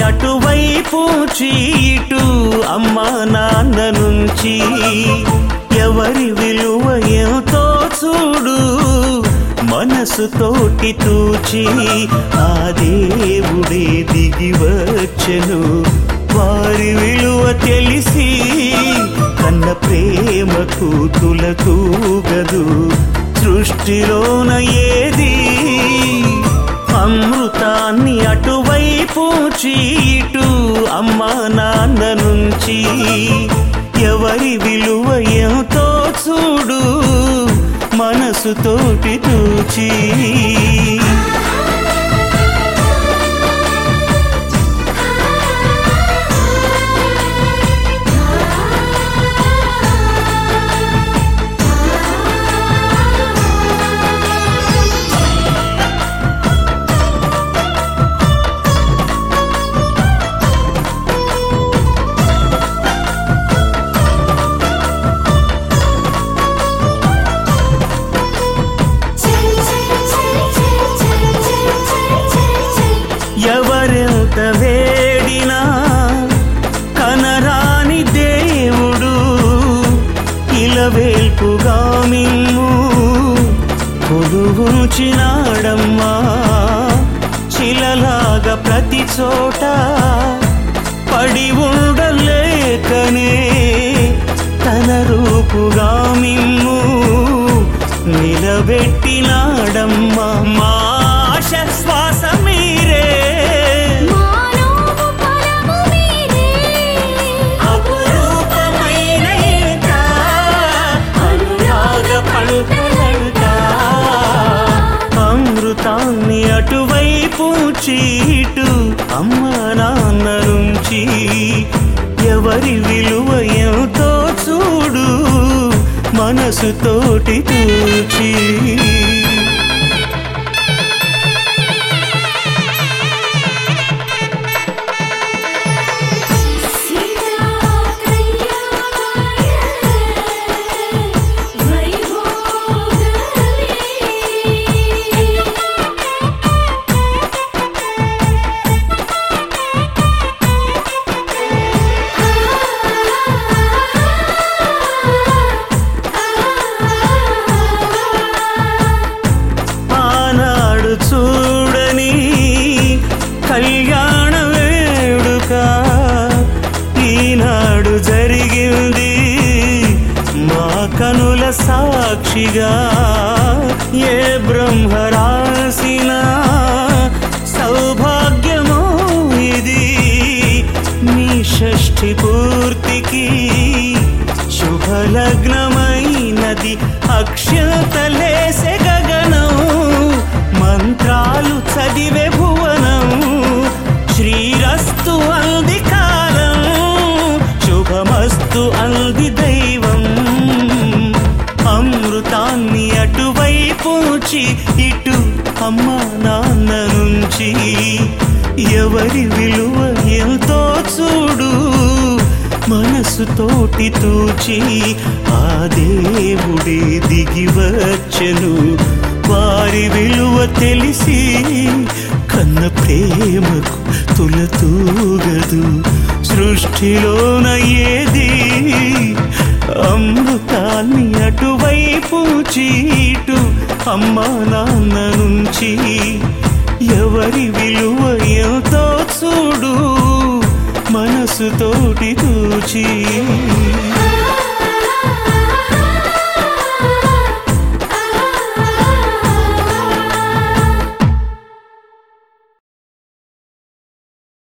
అటువైపు చీటు అమ్మా నాన్న నుంచి ఎవరి విలువ ఎంతో చూడు మనసుతోటి తూచి ఆ దేవుడే దిగి వచ్చెను వారి విలువ తెలిసి కన్న ప్రేమకు తులతూగదు సృష్టిలోన ఏది అమృతాన్ని అటువైపు చీటు అమ్మా నాన్న నుంచి ఎవరి విలువ ఎంతో చూడు మనసుతోటి తూచి చెల్ చెల్ చెల్ చెల్ చెల్ చెల్ చెల్ చెల్ చెల్ ఎవరెంత వేడినా కనరాని దేవుడు ఇలవేల్పుగా మిమ్ము కొలువుంచినాడమ్మా చిలలాగా ప్రతి చోట పడి ఉండలేకనే తన రూపుగా మిమ్ము నిలబెట్టినాడమ్మా మా ఆశ శ్వాస మీరే మానవ పరము మీరే అపురూపమైన ఈట, అనురాగ పంటలంట. అమృతాన్ని అటువైపు చీటు అమ్మ నాన్న నుంచి ఎవరి విలువ ఎంతో చూడు మనసుతోటి తూచి సీతా కళ్యాణ వైభోగమే ఆనాడు చూడని కళ్యాణ వేడుక ఈనాడు జరిగింది మా కనుల సాక్షిగా ఏ బ్రహ్మ రాసిన సౌభాగ్యమో ఇది మీ షష్ఠి పూర్తికి శుభలగ్నమైనది అక్షతలేసె గగనం మంత్రాలు చదివే భువనం శ్రీరస్తు అంది కాలం శుభమస్తు అంది దైవం అమృతాన్ని అటువైపు ఉంచి ఇటు అమ్మ నాన్న నుంచి ఎవరి విలువ ఎంతో చూడు మనసుతోటి తూచి ఆ దేవుడే దిగి వచ్చెను వారి విలువ తెలిసి కన్న ప్రేమకు తులతూగదు సృష్టిలోన ఏది అమృతాన్ని అటువైపు చీటు అమ్మ నాన్న నుంచి ఎవరి విలువ ఎంతో చూడు మనసుతోటి తూచి